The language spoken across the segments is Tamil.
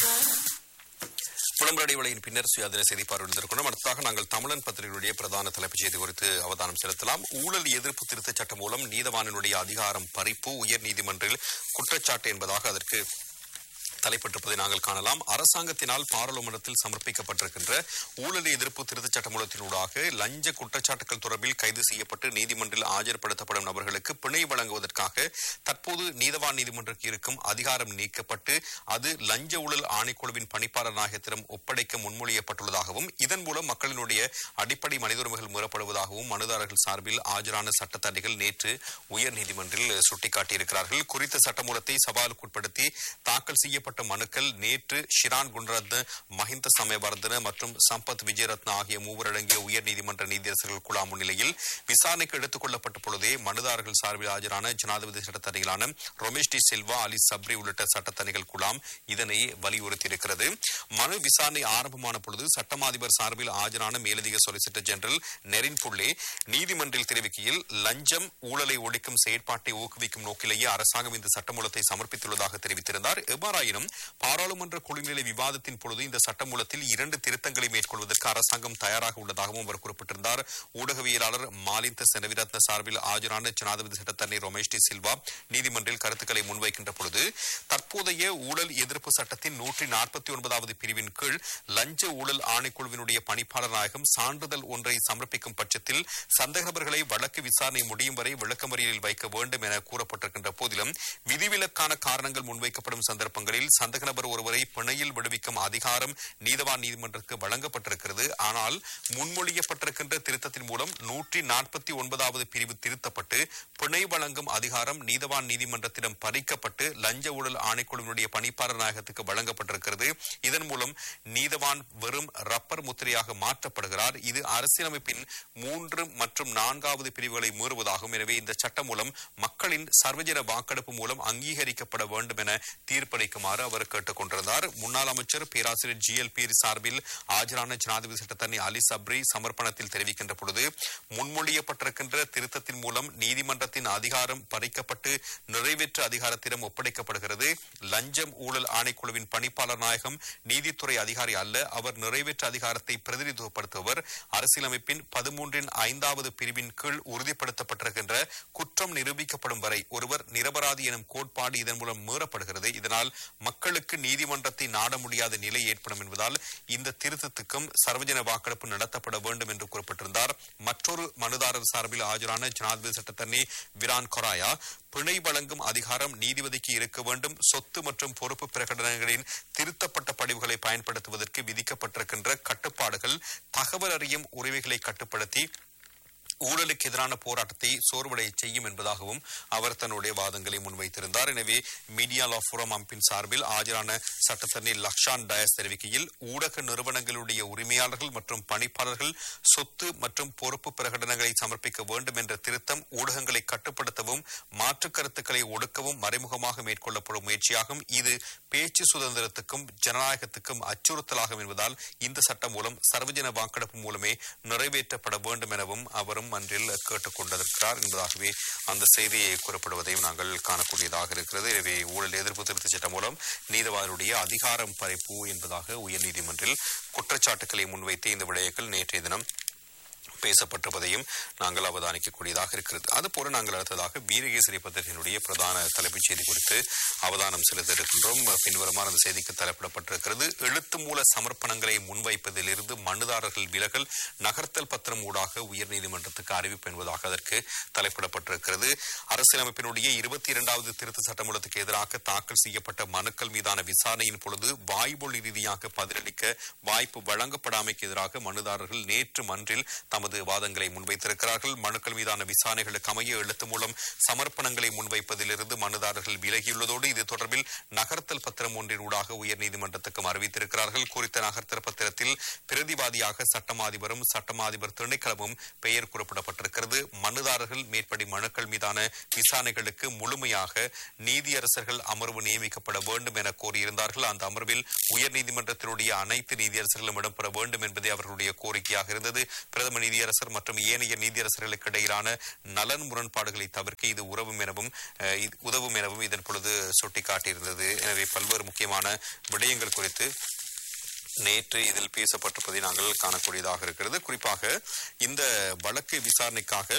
விளம்பர இடைவெளியின் பின்னர் சுயாதீன செய்தி பார்வையிட்டிருக்கிறோம் அடுத்ததாக நாங்கள் தமிழன் பத்திரிகையுடைய பிரதான தலைப்புச் செய்தி குறித்து அவதானம் செலுத்தலாம் ஊழல் எதிர்ப்பு திருத்தச் சட்டம் மூலம் நீதவானினுடைய அதிகாரம் பறிப்பு உயர் நீதிமன்றில் குற்றச்சாட்டு என்பதாக அதற்கு தலைப்பட்டிருப்பதை நாங்கள் காணலாம் அரசாங்கத்தினால் பாராளுமன்றத்தில் சமர்ப்பிக்கப்பட்டிருக்கின்ற ஊழல் எதிர்ப்பு திருத்தச் சட்டமூலத்தினூடாக லஞ்ச குற்றச்சாட்டுகள் தொடர்பில் கைது செய்யப்பட்டு நீதிமன்றில் ஆஜர்படுத்தப்படும் நபர்களுக்கு பிணை வழங்குவதற்காக தற்போது நீதவான் நீதிமன்றத்திற்கு இருக்கும் அதிகாரம் நீக்கப்பட்டு அது லஞ்ச ஊழல் ஆணைக்குழுவின் பணிப்பாளர் நாயகத்திடம் ஒப்படைக்க முன்மொழியப்பட்டுள்ளதாகவும் இதன் மூலம் மக்களினுடைய அடிப்படை மனித உரிமைகள் மீறப்படுவதாகவும் மனுதாரர்கள் சார்பில் ஆஜரான சட்டத்தரணிகள் நேற்று உயர்நீதிமன்றில் சுட்டிக்காட்டியிருக்கிறார்கள் குறித்த சட்டமூலத்தை சவாலுக்குட்படுத்தி தாக்கல் செய்யப்பட்ட மனுக்கள் நேற்று ஷிரான் குணரத்ன மஹிந்த சமயவர்தன மற்றும் சம்பத் விஜயரத்ன ஆகிய மூவர் அடங்கிய உயர்நீதிமன்ற நீதியரசர்கள் குழாம் முன்னிலையில் விசாரணைக்கு எடுத்துக் கொள்ளப்பட்ட பொழுதே மனுதாரர்கள் சார்பில் ஆஜரான ஜனாதிபதி சட்டத்தணிகளான ரமேஷ் டி சில்வா அலி சப்ரி உள்ளிட்ட சட்டத்தணிகள் குழாம் இதனை வலியுறுத்தியிருக்கிறது மனு விசாரணை ஆரம்பமான பொழுது சட்டமாதிபர் சார்பில் ஆஜரான மேலதிக சொலிசிட்டர் ஜெனரல் நெரின் புள்ளே நீதிமன்றில் தெரிவிக்கையில் லஞ்சம் ஊழலை ஒழிக்கும் செயற்பாட்டை ஊக்குவிக்கும் நோக்கிலேயே அரசாங்கம் இந்த சட்டமூலத்தை சமர்ப்பித்துள்ளதாக தெரிவித்திருந்தார் எவ்வாறாயினும் பாராளுமன்ற குழுநிலை விவாதத்தின் பொழுது இந்த சட்டமூலத்தில் இரண்டு திருத்தங்களை மேற்கொள்வதற்கு அரசாங்கம் தயாராக உள்ளதாகவும் அவர் குறிப்பிட்டிருந்தார் ஊடகவியலாளர் மாலிந்த செனவிரத்ன சார்பில் ஆஜரான ஜனாதிபதி சட்டத்தரணி ரமேஷ் டி சில்வா நீதிமன்றில் கருத்துக்களை முன்வைக்கின்ற பொழுது தற்போதைய ஊழல் எதிர்ப்பு சட்டத்தின் நூற்றி நாற்பத்தி ஒன்பதாவது பிரிவின் கீழ் லஞ்ச ஊழல் ஆணைக்குழுவினுடைய பணிப்பாளர் நாயகம் சான்றிதழ் ஒன்றை சமர்ப்பிக்கும் பட்சத்தில் சந்தேக நபர்களை வழக்கு விசாரணை முடியும் வரை விளக்கமறியலில் வைக்க வேண்டும் என கூறப்பட்டிருக்கின்ற போதிலும் விதிவிலக்கான காரணங்கள் முன்வைக்கப்படும் சந்தர்ப்பங்களில் சந்தேக நபர் ஒருவரை பிணையில் விடுவிக்கும் அதிகாரம் நீதவான் நீதிமன்றத்துக்கு வழங்கப்பட்டிருக்கிறது ஆனால் முன்மொழியப்பட்டிருக்கின்ற திருத்தத்தின் மூலம் நூற்றி நாற்பத்தி ஒன்பதாவது பிரிவு திருத்தப்பட்டு பிணை வழங்கும் அதிகாரம் நீதவான் நீதிமன்றத்திடம் பறிக்கப்பட்டு லஞ்ச ஊழல் ஆணைக்குழுவினுடைய பணிப்பாளர் நாயகத்துக்கு வழங்கப்பட்டிருக்கிறது இதன் மூலம் நீதவான் வெறும் ரப்பர் முத்திரையாக மாற்றப்படுகிறார் இது அரசியலமைப்பின் மூன்று மற்றும் நான்காவது பிரிவுகளை மீறுவதாகும் எனவே இந்த சட்டம் மூலம் மக்களின் சர்வஜன வாக்கெடுப்பு மூலம் அங்கீகரிக்கப்பட வேண்டும் என தீர்ப்பளிக்குமாறு அவர் கேட்டுக் கொண்டிருந்தார் முன்னாள் அமைச்சர் பேராசிரியர் ஜி எல் பீர் சார்பில் ஆஜரான ஜனாதிபதி சட்டத்தரணி அலி சப்ரி சமர்ப்பணத்தில் தெரிவிக்கின்ற பொழுது முன்மொழியப்பட்டிருக்கின்ற திருத்தத்தின் மூலம் நீதிமன்றத்தின் அதிகாரம் பறிக்கப்பட்டு நிறைவேற்று அதிகாரத்திடம் ஒப்படைக்கப்படுகிறது லஞ்சம் ஊழல் ஆணைக்குழுவின் பணிப்பாளர் நாயகம் நீதித்துறை அதிகாரி அல்ல அவர் நிறைவேற்று அதிகாரத்தை பிரதிநிதித்துவப்படுத்துபவர் அரசியலமைப்பின் பதிமூன்றின் ஐந்தாவது பிரிவின் கீழ் உறுதிப்படுத்தப்பட்டிருக்கின்ற குற்றம் நிரூபிக்கப்படும் வரை ஒருவர் நிரபராதி எனும் கோட்பாடு இதன் மூலம் மீறப்படுகிறது இதனால் மக்களுக்கு நீதிமன்றத்தை நாட முடியாத நிலை ஏற்படும் என்பதால் இந்த திருத்தத்துக்கும் சர்வஜன வாக்கெடுப்பு நடத்தப்பட வேண்டும் என்று குறிப்பிட்டிருந்தார் மற்றொரு மனுதாரர் சார்பில் ஆஜரான ஜனாதிபதி சட்டத்தரணி விரான் கொராயா பிணை வழங்கும் அதிகாரம் நீதிபதிக்கு இருக்க வேண்டும் சொத்து மற்றும் பொறுப்பு பிரகடனங்களின் திருத்தப்பட்ட படிவுகளை பயன்படுத்துவதற்கு விதிக்கப்பட்டிருக்கின்ற கட்டுப்பாடுகள் தகவல் அறியும் உரிமைகளை கட்டுப்படுத்தி ஊழலுக்கு எதிரான போராட்டத்தை சோர்வடைய செய்யும் என்பதாகவும் அவர் தன்னுடைய வாதங்களை முன்வைத்திருந்தார் எனவே மீடியா லா ஃபோரம் அமைப்பின் சார்பில் ஆஜரான சட்டத்தரணி லக்ஷான் டயஸ் தெரிவிக்கையில் ஊடக நிறுவனங்களுடைய உரிமையாளர்கள் மற்றும் பணிப்பாளர்கள் சொத்து மற்றும் பொறுப்பு பிரகடனங்களை சமர்ப்பிக்க வேண்டும் என்ற திருத்தம் ஊடகங்களை கட்டுப்படுத்தவும் மாற்று கருத்துக்களை ஒடுக்கவும் மறைமுகமாக மேற்கொள்ளப்படும் முயற்சியாகும் இது பேச்சு சுதந்திரத்துக்கும் ஜனநாயகத்துக்கும் அச்சுறுத்தலாகும் என்பதால் இந்த சட்டம் மூலம் சர்வஜன வாக்கெடுப்பு மூலமே நிறைவேற்றப்பட வேண்டும் எனவும் அவரும் மன்றில் கேட்டுக் கொண்டிருக்கிறார் என்பதாகவே அந்த செய்தியை கூறப்படுவதையும் நாங்கள் காணக்கூடியதாக இருக்கிறது எனவே ஊழல் எதிர்ப்பு திருத்த சட்டம் மூலம் நீதவானுடைய அதிகாரம் பறிப்பு என்பதாக உயர்நீதிமன்றில் குற்றச்சாட்டுக்களை முன்வைத்து இந்த விடயங்கள் நேற்றைய தினம் பேசப்பட்டிருப்பதையும் நாங்கள் அவதானிக்கக்கூடியதாக இருக்கிறது அதுபோல நாங்கள் அடுத்ததாக வீரகேசரி பத்திரிகையினுடைய பிரதான தலைப்புச் செய்தி குறித்து அவதானம் செலுத்த இருக்கின்றோம் பின்வருமாறு அந்த செய்திக்கு தலைப்பிடப்பட்டிருக்கிறது எழுத்து மூல சமர்ப்பணங்களை முன்வைப்பதிலிருந்து மனுதாரர்கள் விலகல் நகர்த்தல் பத்திரம் ஊடாக உயர்நீதிமன்றத்துக்கு அறிவிப்பு என்பதாக அதற்கு தலைப்பிடப்பட்டிருக்கிறது அரசியலமைப்பினுடைய இருபத்தி இரண்டாவது திருத்த சட்டமூலத்துக்கு எதிராக தாக்கல் செய்யப்பட்ட மனுக்கள் மீதான விசாரணையின் பொழுது வாய்மொழி ரீதியாக பதிலளிக்க வாய்ப்பு வழங்கப்படாமைக்கு எதிராக மனுதாரர்கள் நேற்று மன்றில் தமது வாதங்களை முன்வைத்திருக்கிறார்கள் மனுக்கள் மீதான விசாரணைகளுக்கு அமைய எழுத்து மூலம் சமர்ப்பணங்களை முன்வைப்பதிலிருந்து மனுதாரர்கள் விலகியுள்ளதோடு இது தொடர்பில் நகர்த்தல் பத்திரம் ஒன்றின் ஊடாக உயர்நீதிமன்றத்துக்கும் அறிவித்திருக்கிறார்கள் குறித்த நகர்த்தல் பத்திரத்தில் பிரதிவாதியாக சட்டமாதிபரும் சட்டமாதிபர் திணைக்களமும் பெயர் குறிப்பிடப்பட்டிருக்கிறது மனுதாரர்கள் மேற்படி மனுக்கள் மீதான விசாரணைகளுக்கு முழுமையாக நீதியரசர்கள் அமர்வு நியமிக்கப்பட வேண்டும் என கோரியிருந்தார்கள் அந்த அமர்வில் உயர்நீதிமன்றத்தினுடைய அனைத்து நீதியரசர்களும் இடம்பெற வேண்டும் என்பதே அவர்களுடைய கோரிக்கையாக இருந்தது பிரதம நீதி நீதியரசர் மற்றும் ஏனைய நீதியரசர்களுக்கு இடையிலான நலன் முரண்பாடுகளை தவிர்க்க இது உறவும் எனவும் அஹ், இது உதவும் எனவும் இதன் பொழுது சுட்டிக்காட்டியிருந்தது எனவே பல்வேறு முக்கியமான விடயங்கள் குறித்து நேற்று இதில் பேசப்பட்டிருப்பதை நாங்கள் காணக்கூடியதாக இருக்கிறது குறிப்பாக இந்த வழக்கு விசாரணைக்காக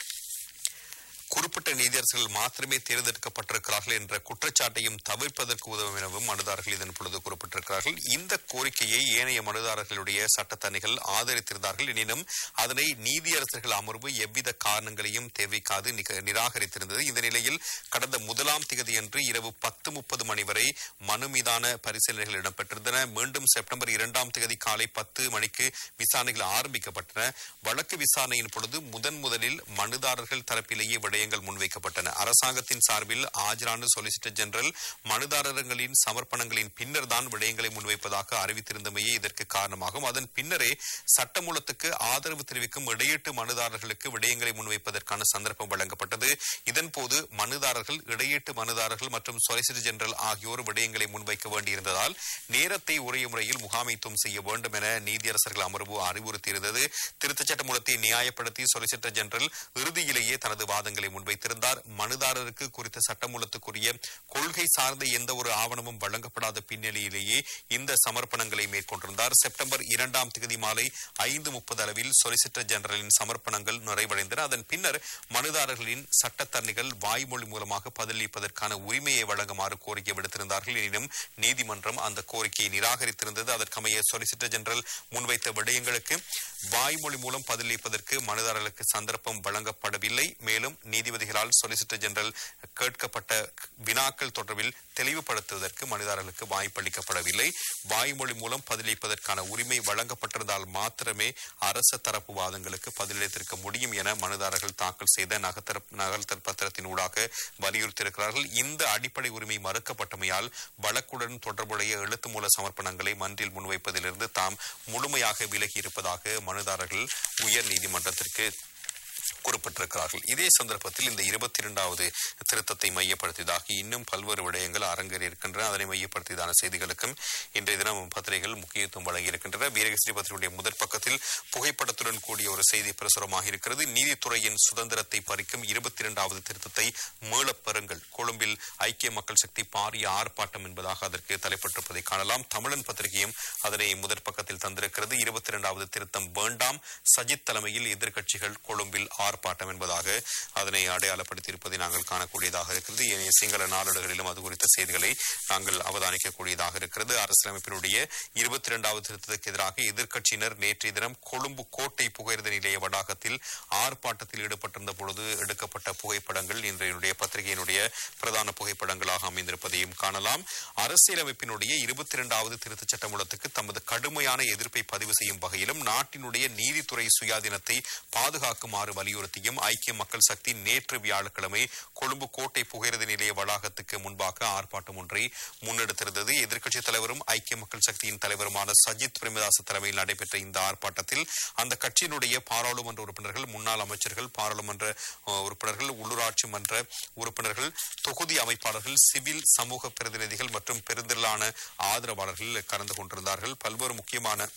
குறிப்பிட்ட நீதியரசர்கள் மாத்திரமே தேர்ந்தெடுக்கப்பட்டிருக்கிறார்கள் என்ற குற்றச்சாட்டையும் தவிர்ப்பதற்கு உதவும் எனவும் மனுதாரர்கள் இதன் பொழுது குறிப்பிட்டிருக்கிறார்கள் இந்த கோரிக்கையை ஏனைய மனுதாரர்களுடைய சட்டத்தணிகள் ஆதரித்திருந்தார்கள் எனினும் அதனை நீதியரசர்கள் அமர்வு எவ்வித காரணங்களையும் தெரிவிக்காது நிக- நிராகரித்திருந்தது இந்த நிலையில் கடந்த முதலாம் திகதியன்று இரவு பத்து முப்பது மணி வரை மனு மீதான பரிசீலனைகள் இடம்பெற்றிருந்தன மீண்டும் செப்டம்பர் இரண்டாம் தேதி காலை பத்து மணிக்கு விசாரணைகள் ஆரம்பிக்கப்பட்டன வழக்கு விசாரணையின் பொழுது முதன் முதலில் மனுதாரர்கள் தரப்பிலேயே விடயங்கள் முன்வைக்கப்பட்டன அரசாங்கத்தின் சார்பில் ஆஜரான சொலிசிட்டர் ஜெனரல் மனுதாரர்களின் சமர்ப்பணங்களின் பின்னர் தான் விடயங்களை முன்வைப்பதாக அறிவித்திருந்தமையே இதற்கு காரணமாகும் அதன் பின்னரே சட்டமூலத்துக்கு ஆதரவு தெரிவிக்கும் இடையீட்டு மனுதாரர்களுக்கு விடயங்களை முன்வைப்பதற்கான சந்தர்ப்பம் வழங்கப்பட்டது இதன்போது மனுதாரர்கள் இடையீட்டு மனுதாரர்கள் மற்றும் சொலிசிட்டர் ஜெனரல் ஆகியோர் விடயங்களை முன்வைக்க வேண்டியிருந்ததால் நேரத்தை உரிய முறையில் முகாமைத்துவம் செய்ய வேண்டும் என நீதியரசர்கள் அமர்வு அறிவுறுத்தியிருந்தது திருத்தச் சட்ட மூலத்தை நியாயப்படுத்தி சொலிசிட்டர் ஜெனரல் இறுதியிலேயே தனது வாதங்களை முன்வைத்திருந்தார் மனுதாரருக்கு குறித்த சட்டமூலத்துக்குரிய கொள்கை சார்ந்த எந்த ஒரு ஆவணமும் வழங்கப்படாத பின்னணியிலேயே இந்த சமர்ப்பணங்களை மேற்கொண்டிருந்தார் செப்டம்பர் இரண்டாம் தேதி மாலை ஐந்து முப்பது அளவில் சொலிசிட்டர் ஜெனரலின் சமர்ப்பணங்கள் நிறைவடைந்தன அதன் பின்னர் மனுதாரர்களின் சட்டத்தரணிகள் வாய்மொழி மூலமாக பதிலளிப்பதற்கான உரிமையை வழங்குமாறு கோரிக்கை விடுத்திருந்தார்கள் எனினும் நீதிமன்றம் அந்த கோரிக்கையை நிராகரித்திருந்தது அதற்கமைய சொலிசிட்டர் ஜெனரல் முன்வைத்த விடயங்களுக்கு வாய்மொழி மூலம் பதிலளிப்பதற்கு மனுதாரர்களுக்கு சந்தர்ப்பம் வழங்கப்படவில்லை மேலும் நீதிபதிகளால் சொலிசிட்டர் ஜெனரல் கேட்கப்பட்ட வினாக்கள் தொடர்பில் தெளிவுபடுத்துவதற்கு மனிதர்களுக்கு வாய்ப்பளிக்கப்படவில்லை வாய்மொழி மூலம் பதிலளிப்பதற்கான உரிமை வழங்கப்பட்டிருந்தால் மாத்திரமே அரச தரப்பு வாதங்களுக்கு பதிலளித்திருக்க முடியும் என மனுதாரர்கள் தாக்கல் செய்த நகத்தர நகல்தர் பத்திரத்தின் ஊடாக வலியுறுத்தியிருக்கிறார்கள் இந்த அடிப்படை உரிமை மறுக்கப்பட்டமையால் வழக்குடன் தொடர்புடைய எழுத்து மூல சமர்ப்பணங்களை மன்றில் முன்வைப்பதிலிருந்து தாம் முழுமையாக விலகி இருப்பதாக மனுதாரர்கள் உயர் நீதிமன்றத்திற்கு குறிப்பிட்டிருக்கிறார்கள் இதே சந்தர்ப்பத்தில் இந்த இருபத்தி இரண்டாவது திருத்தத்தை மையப்படுத்தியதாக இன்னும் பல்வேறு விடயங்கள் அரங்கேறி இருக்கின்றன அதனை மையப்படுத்தியதான செய்திகளுக்கும் இன்றைய தினம் பத்திரிகைகள் முக்கியத்துவம் வழங்கியிருக்கின்றன வீரகஸ்ரீ பத்திரிகையுடைய முதற் பக்கத்தில் புகைப்படத்துடன் கூடிய ஒரு செய்தி பிரசுரமாக இருக்கிறது நீதித்துறையின் சுதந்திரத்தை பறிக்கும் இருபத்தி இரண்டாவது திருத்தத்தை மீளப் பெறுங்கள் கொழும்பில் ஐக்கிய மக்கள் சக்தி பாரிய ஆர்ப்பாட்டம் என்பதாக அதற்கு தலைப்பட்டிருப்பதை காணலாம் தமிழன் பத்திரிகையும் அதனை முதற் பக்கத்தில் தந்திருக்கிறது இருபத்தி இரண்டாவது திருத்தம் வேண்டாம் சஜித் தலைமையில் எதிர்க்கட்சிகள் கொழும்பில் ஆர்ப்பாட்டம் என்பதாக அதனை அடையாளப்படுத்தியிருப்பதை நாங்கள் காணக்கூடியதாக இருக்கிறது ஏனைய சிங்கள நாளேடுகளிலும் அது குறித்த செய்திகளை நாங்கள் அவதானிக்கக்கூடியதாக இருக்கிறது அரசியலமைப்பினுடைய இருபத்தி இரண்டாவது திருத்தத்துக்கு எதிராக எதிர்க்கட்சியினர் நேற்றைய தினம் கொழும்பு கோட்டை புகையிரத நிலைய வளாகத்தில் ஆர்ப்பாட்டத்தில் ஈடுபட்டிருந்த பொழுது எடுக்கப்பட்ட புகைப்படங்கள் இன்றைய பத்திரிகையினுடைய பிரதான புகைப்படங்களாக அமைந்திருப்பதையும் காணலாம் அரசியலமைப்பினுடைய இருபத்தி இரண்டாவது திருத்தச் சட்டமூலத்துக்கு தமது கடுமையான எதிர்ப்பை பதிவு செய்யும் வகையிலும் நாட்டினுடைய நீதித்துறை சுயாதீனத்தை பாதுகாக்குமாறு வலியுறுத்தியும் ஐக்கிய மக்கள் சக்தி நேற்று வியாழக்கிழமை கொழும்பு கோட்டை புகையிரத நிலைய வளாகத்துக்கு முன்பாக ஆர்ப்பாட்டம் ஒன்றை முன்னெடுத்திருந்தது எதிர்க்கட்சித் தலைவரும் ஐக்கிய மக்கள் சக்தியின் தலைவருமான சஜித் பிரேமதாச தலைமையில் நடைபெற்ற இந்த ஆர்ப்பாட்டத்தில் அந்த கட்சியினுடைய பாராளுமன்ற உறுப்பினர்கள் முன்னாள் அமைச்சர்கள் பாராளுமன்ற அஹ், உறுப்பினர்கள் உள்ளூராட்சி மன்ற உறுப்பினர்கள் தொகுதி அமைப்பாளர்கள் சிவில் சமூக பிரதிநிதிகள் மற்றும் பெருந்திரளான ஆதரவாளர்கள் கலந்து கொண்டிருந்தார்கள் பல்வேறு முக்கியமான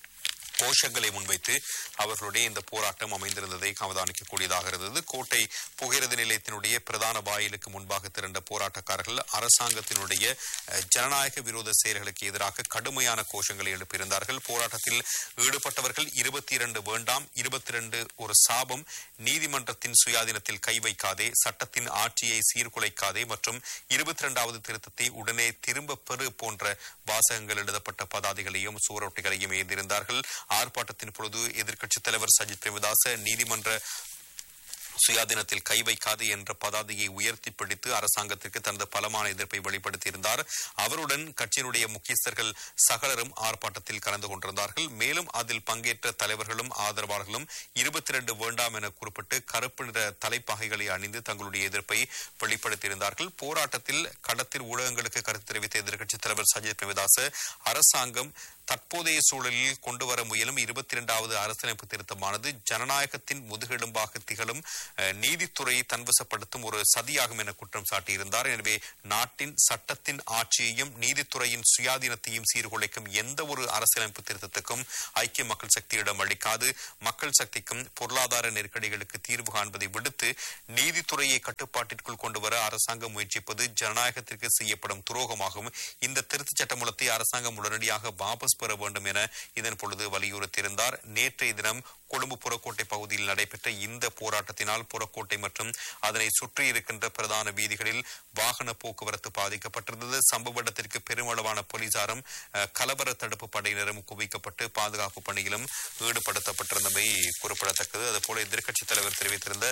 கோஷங்களை முன்வைத்து அவர்களுடைய இந்த போராட்டம் அமைந்திருந்ததை அவதானிக்கக்கூடியதாக இருந்தது கோட்டை புகையிரத நிலையத்தினுடைய பிரதான வாயிலுக்கு முன்பாக திரண்ட போராட்டக்காரர்கள் அரசாங்கத்தினுடைய அஹ், ஜனநாயக விரோத செயல்களுக்கு எதிராக கடுமையான கோஷங்களை எழுப்பியிருந்தார்கள் போராட்டத்தில் ஈடுபட்டவர்கள் இருபத்தி இரண்டு வேண்டாம் இருபத்தி இரண்டு ஒரு சாபம் நீதிமன்றத்தின் சுயாதீனத்தில் கை வைக்காதே சட்டத்தின் ஆட்சியை சீர்குலைக்காதே மற்றும் இருபத்தி இரண்டாவது திருத்தத்தை உடனே திரும்ப பெறு போன்ற வாசகங்கள் எழுதப்பட்ட பதாதைகளையும் சுவரொட்டிகளையும் ஏந்திருந்தார்கள் ஆர்ப்பாட்டத்தின் பொழுது எதிர்க்கட்சித் தலைவர் சஜித் பிரேமதாச நீதிமன்ற சுயாதீனத்தில் கை வைக்காது என்ற பதாதையை உயர்த்தி பிடித்து அரசாங்கத்திற்கு தனது பலமான எதிர்ப்பை வெளிப்படுத்தியிருந்தார் அவருடன் கட்சியினுடைய முக்கியஸ்தர்கள் சகலரும் ஆர்ப்பாட்டத்தில் கலந்து கொண்டிருந்தார்கள் மேலும் அதில் பங்கேற்ற தலைவர்களும் ஆதரவாளர்களும் இருபத்தி இரண்டு வேண்டாம் என குறிப்பிட்டு கருப்பு நிற தலைப்பாகைகளை அணிந்து தங்களுடைய எதிர்ப்பை வெளிப்படுத்தியிருந்தார்கள் போராட்டத்தில் களத்தில் ஊடகங்களுக்கு கருத்து தெரிவித்த எதிர்க்கட்சித் தலைவர் சஜித் பிரேமதாச அரசாங்கம் தற்போதைய சூழலில் கொண்டு வர முயலும் இருபத்தி இரண்டாவது அரசியலமைப்பு திருத்தமானது ஜனநாயகத்தின் முதுகெலும்பாக திகழும் அஹ், நீதித்துறையை தன்வசப்படுத்தும் ஒரு சதியாகும் என குற்றம் சாட்டியிருந்தார் எனவே நாட்டின் சட்டத்தின் ஆட்சியையும் நீதித்துறையின் சுயாதீனத்தையும் சீர்குலைக்கும் எந்த ஒரு அரசியலமைப்பு திருத்தத்துக்கும் ஐக்கிய மக்கள் சக்தியிடம் அளிக்காது மக்கள் சக்திக்கும் பொருளாதார நெருக்கடிகளுக்கு தீர்வு காண்பதை விடுத்து நீதித்துறையை கட்டுப்பாட்டிற்குள் கொண்டு வர அரசாங்கம் முயற்சிப்பது ஜனநாயகத்திற்கு செய்யப்படும் துரோகமாகும் இந்த திருத்தச் சட்டமூலத்தை அரசாங்கம் உடனடியாக வாபஸ் பெற வேண்டும் என இதன் பொழுது வலியுறுத்தியிருந்தார் நேற்றைய தினம் கொழும்பு புறக்கோட்டை பகுதியில் நடைபெற்ற இந்த போராட்டத்தினால் புறக்கோட்டை மற்றும் அதனை சுற்றி இருக்கின்ற பிரதான வீதிகளில் வாகன போக்குவரத்து பாதிக்கப்பட்டிருந்தது சம்பவ இடத்திற்கு பெருமளவான போலீசாரும் அஹ், கலவர தடுப்பு படையினரும் குவிக்கப்பட்டு பாதுகாப்பு பணியிலும் ஈடுபடுத்தப்பட்டிருந்தமை குறிப்பிடத்தக்கது அதுபோல எதிர்க்கட்சித் தலைவர் தெரிவித்திருந்த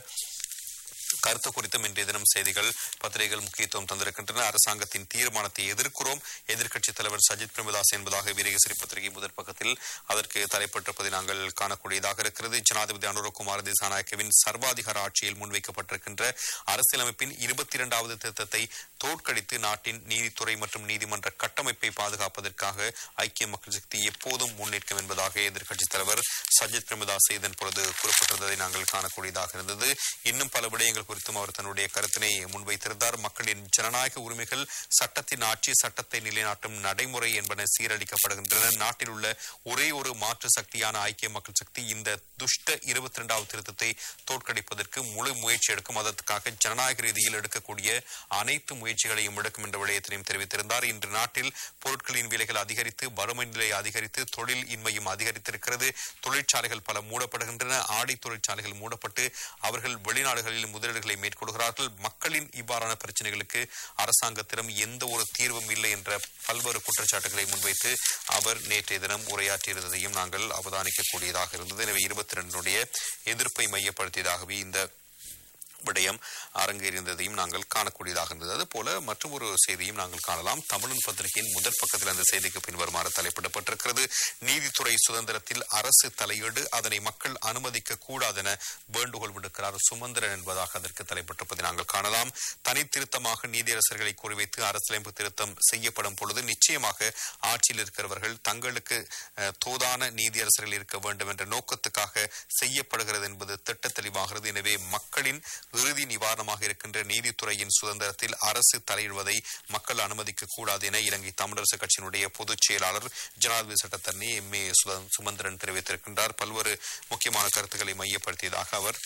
கருத்து குறித்தும் இன்றைய தினம் செய்திகள் பத்திரிகைகள் முக்கியத்துவம் தந்திருக்கின்றன அரசாங்கத்தின் தீர்மானத்தை எதிர்க்கிறோம் எதிர்க்கட்சித் தலைவர் சஜித் பிரேமதாஸ் என்பதாக வீரகேசரி பத்திரிகை முதற் பக்கத்தில் அதற்கு தலைப்பட்டிருப்பதை நாங்கள் காணக்கூடியதாக இருக்கிறது ஜனாதிபதி அனுரகுமார் திசாநாயக்கவின் சர்வாதிகார ஆட்சியில் முன்வைக்கப்பட்டிருக்கின்ற அரசியலமைப்பின் இருபத்தி இரண்டாவது திருத்தத்தை தோற்கடித்து நாட்டின் நீதித்துறை மற்றும் நீதிமன்ற கட்டமைப்பை பாதுகாப்பதற்காக ஐக்கிய மக்கள் சக்தி எப்போதும் முன்னிற்கும் என்பதாக எதிர்க்கட்சித் தலைவர் சஜித் பிரேமதாஸ் இதன் பொழுது குறிப்பிட்டிருந்ததை நாங்கள் காணக்கூடியதாக இருந்தது இன்னும் பல விடயங்கள் குறித்தும் அவர் தன்னுடைய கருத்தினை முன்வைத்திருந்தார் மக்களின் ஜனநாயக உரிமைகள் சட்டத்தின் ஆட்சி சட்டத்தை நிலைநாட்டும் நடைமுறை என்பன சீரழிக்கப்படுகின்றன நாட்டில் உள்ள ஒரே ஒரு மாற்று சக்தியான ஐக்கிய மக்கள் சக்தி இந்த துஷ்ட இருபத்தி இரண்டாவது திருத்தத்தை தோற்கடிப்பதற்கு முழு முயற்சி எடுக்கும் அதற்காக ஜனநாயக ரீதியில் எடுக்கக்கூடிய அனைத்து முயற்சிகளையும் எடுக்கும் என்ற விடயத்தினையும் தெரிவித்திருந்தார் இன்று நாட்டில் பொருட்களின் விலைகள் அதிகரித்து வறுமை நிலை அதிகரித்து தொழில் இன்மையும் அதிகரித்திருக்கிறது தொழிற்சாலைகள் பல மூடப்படுகின்றன ஆடை தொழிற்சாலைகள் மூடப்பட்டு அவர்கள் வெளிநாடுகளில் முதலீடுகளை மேற்கொள்கிறார்கள் மக்களின் இவ்வாறான பிரச்சனைகளுக்கு அரசாங்கத்திடம் எந்த ஒரு தீர்வும் இல்லை என்ற பல்வேறு குற்றச்சாட்டுகளை முன்வைத்து அவர் நேற்றைய தினம் உரையாற்றியிருந்ததையும் நாங்கள் அவதானிக்கக்கூடியதாக இருந்தது எனவே இருபத்தி ரெண்டுடைய எதிர்ப்பை மையப்படுத்தியதாகவே இந்த விடயம் அரங்கேறியதையும் நாங்கள் காணக்கூடியதாக இருந்தது அதுபோல மற்றும் ஒரு செய்தியும் நாங்கள் காணலாம் தமிழன் பத்திரிகையின் முதற் பக்கத்தில் அந்த செய்திக்கு பின்வருமாறு தலைப்பிடப்பட்டிருக்கிறது நீதித்துறை சுதந்திரத்தில் அரசு தலையீடு அதனை மக்கள் அனுமதிக்க கூடாதென வேண்டுகோள் விடுக்கிறார் சுமந்திரன் என்பதாக அதற்கு தலைப்பட்டிருப்பதை நாங்கள் காணலாம் தனித்திருத்தமாக நீதியரசர்களை குறிவைத்து அரசியலமைப்பு திருத்தம் செய்யப்படும் பொழுது நிச்சயமாக ஆட்சியில் இருக்கிறவர்கள் தங்களுக்கு அஹ், தோதான நீதியரசர்கள் இருக்க வேண்டும் என்ற நோக்கத்துக்காக செய்யப்படுகிறது என்பது திட்ட தெளிவாகிறது எனவே மக்களின் இறுதி நிவாரணமாக இருக்கின்ற நீதித்துறையின் சுதந்திரத்தில் அரசு தலையிடுவதை மக்கள் அனுமதிக்க கூடாது என இலங்கை தமிழரசு கட்சியினுடைய பொதுச் செயலாளர் ஜனாதிபதி சட்டத்தரணி எம் ஏ சுமந்திரன் தெரிவித்திருக்கின்றார் பல்வேறு முக்கியமான கருத்துக்களை மையப்படுத்தியதாக அவர்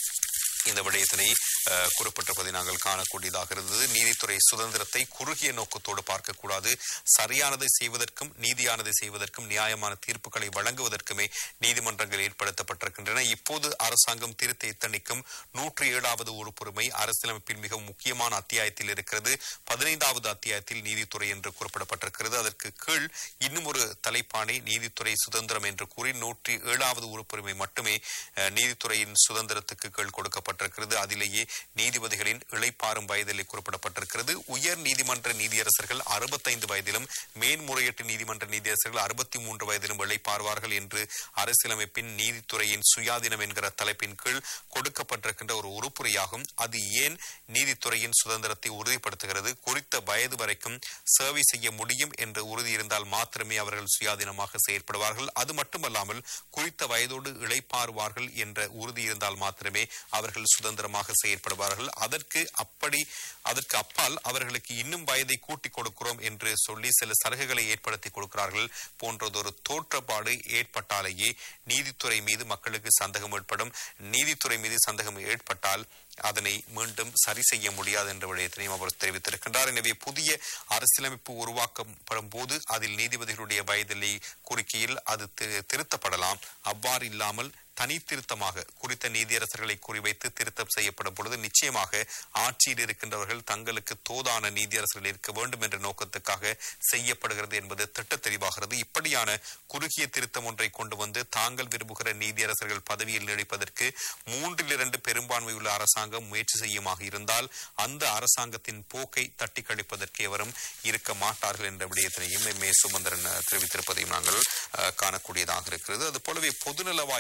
இந்த விடயத்தினை அஹ், குறிப்பிட்டிருப்பதை நாங்கள் காணக்கூடியதாக இருந்தது நீதித்துறை சுதந்திரத்தை குறுகிய நோக்கத்தோடு பார்க்கக்கூடாது சரியானதை செய்வதற்கும் நீதியானதை செய்வதற்கும் நியாயமான தீர்ப்புகளை வழங்குவதற்குமே நீதிமன்றங்கள் ஏற்படுத்தப்பட்டிருக்கின்றன இப்போது அரசாங்கம் திருத்த எத்தனிக்கும் நூற்றி ஏழாவது உறுப்புரிமை அரசியலமைப்பில் மிக முக்கியமான அத்தியாயத்தில் இருக்கிறது பதினைந்தாவது அத்தியாயத்தில் நீதித்துறை என்று குறிப்பிடப்பட்டிருக்கிறது அதற்கு கீழ் இன்னும் ஒரு தலைப்பாணை நீதித்துறை சுதந்திரம் என்று கூறி நூற்றி ஏழாவது உறுப்புரிமை மட்டுமே அஹ், நீதித்துறையின் சுதந்திரத்துக்கு கீழ் கொடுக்கப்பட்டிருக்கிறது அதிலேயே நீதிபதிகளின் இளைப்பாறும் வயதிலே குறிப்பிடப்பட்டிருக்கிறது உயர் நீதிமன்ற நீதியரசர்கள் அறுபத்தைந்து வயதிலும் மேன்முறையீட்டு நீதிமன்ற நீதியரசர்கள் அறுபத்தி மூன்று வயதிலும் இளைப்பாறுவார்கள் என்று அரசியலமைப்பின் நீதித்துறையின் சுயாதீனம் என்கிற தலைப்பின் கீழ் கொடுக்கப்பட்டிருக்கின்ற ஒரு உறுப்புரையாகும் அது ஏன் நீதித்துறையின் சுதந்திரத்தை உறுதிப்படுத்துகிறது குறித்த வயது வரைக்கும் சேவை செய்ய முடியும் என்ற உறுதி இருந்தால் மாத்திரமே அவர்கள் சுயாதீனமாக செயற்படுவார்கள் அது மட்டுமல்லாமல் குறித்த வயதோடு இளைப்பாறுவார்கள் என்ற உறுதி இருந்தால் மாத்திரமே அவர்கள் சுதந்திரமாக செயற்படுவார்கள் அதற்கு அப்படி அதற்கு அப்பால் அவர்களுக்கு இன்னும் வயதை கூட்டிக் கொடுக்கிறோம் என்று சொல்லி சில சலுகைகளை ஏற்படுத்தி கொடுக்கிறார்கள் போன்றதொரு தோற்றப்பாடு ஏற்பட்டாலேயே நீதித்துறை மீது மக்களுக்கு சந்தேகம் ஏற்படும் நீதித்துறை மீது சந்தேகம் ஏற்பட்டால் அதனை மீண்டும் சரி செய்ய முடியாது என்ற விடயத்தினையும் அவர் தெரிவித்திருக்கின்றார் எனவே புதிய அரசியலமைப்பு உருவாக்கப்படும் போது அதில் நீதிபதிகளுடைய வயதிலை குறுக்கியில் அது தி- திருத்தப்படலாம் அவ்வாறு இல்லாமல் தனித்திருத்தமாக குறித்த நீதியரசர்களை குறிவைத்து திருத்தம் செய்யப்படும் பொழுது நிச்சயமாக ஆட்சியில் இருக்கின்றவர்கள் தங்களுக்கு தோதான நீதியரசர்கள் இருக்க வேண்டும் என்ற நோக்கத்துக்காக செய்யப்படுகிறது என்பது திட்ட தெளிவாகிறது இப்படியான குறுகிய திருத்தம் ஒன்றை கொண்டு வந்து தாங்கள் விரும்புகிற நீதியரசர்கள் பதவியில் நீடிப்பதற்கு மூன்றில் இரண்டு பெரும்பான்மை உள்ள அரசாங்கம் முயற்சி செய்யுமாக இருந்தால் அந்த அரசாங்கத்தின் போக்கை தட்டி கழிப்பதற்கு எவரும் இருக்க மாட்டார்கள் என்ற விடயத்தினையும் எம் ஏ சுமந்திரன் அஹ், தெரிவித்திருப்பதையும் நாங்கள் அஹ், காணக்கூடியதாக இருக்கிறது அது போலவே பொதுநலவாய சட்டத்தை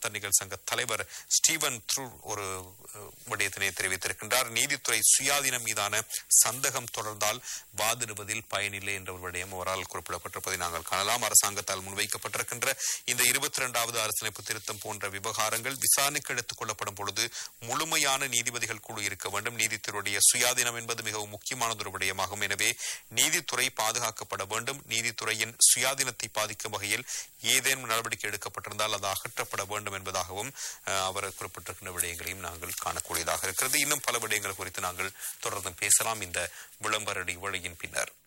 வழத்தரணிகள் சங்க தலைவர் ஸ்டீவன் த்ரூ ஒரு அஹ், விடயத்தினை தெரிவித்திருக்கின்றார் நீதித்துறை சுயாதீனம் மீதான சந்தேகம் தொடர்ந்தால் வாதிடுவதில் பயனில்லை என்ற ஒரு விடயம் அவரால் குறிப்பிடப்பட்டிருப்பதை நாங்கள் காணலாம் அரசாங்கத்தால் முன்வைக்கப்பட்டிருக்கின்ற இந்த இருபத்தி இரண்டாவது அரசியலமைப்பு திருத்தம் போன்ற விவகாரங்கள் விசாரணைக்கு எடுத்துக் கொள்ளப்படும் பொழுது முழுமையான நீதிபதிகள் குழு இருக்க வேண்டும் நீதித்துறையுடைய சுயாதீனம் என்பது மிகவும் முக்கியமானது ஒரு விடயமாகும் எனவே நீதித்துறை பாதுகாக்கப்பட வேண்டும் நீதித்துறையின் சுயாதீனத்தை பாதிக்கும் வகையில் ஏதேனும் நடவடிக்கை எடுக்கப்பட்டிருந்தால் அது அகற்றப்பட வேண்டும் என்பதாகவும் அஹ், அவர் குறிப்பிட்டிருக்கின்ற விடயங்களையும் நாங்கள் காணக்கூடியதாக இருக்கிறது இன்னும் பல விடயங்கள் குறித்து நாங்கள் தொடர்ந்து பேசலாம் இந்த விளம்பர இடைவெளியின் பின்னர்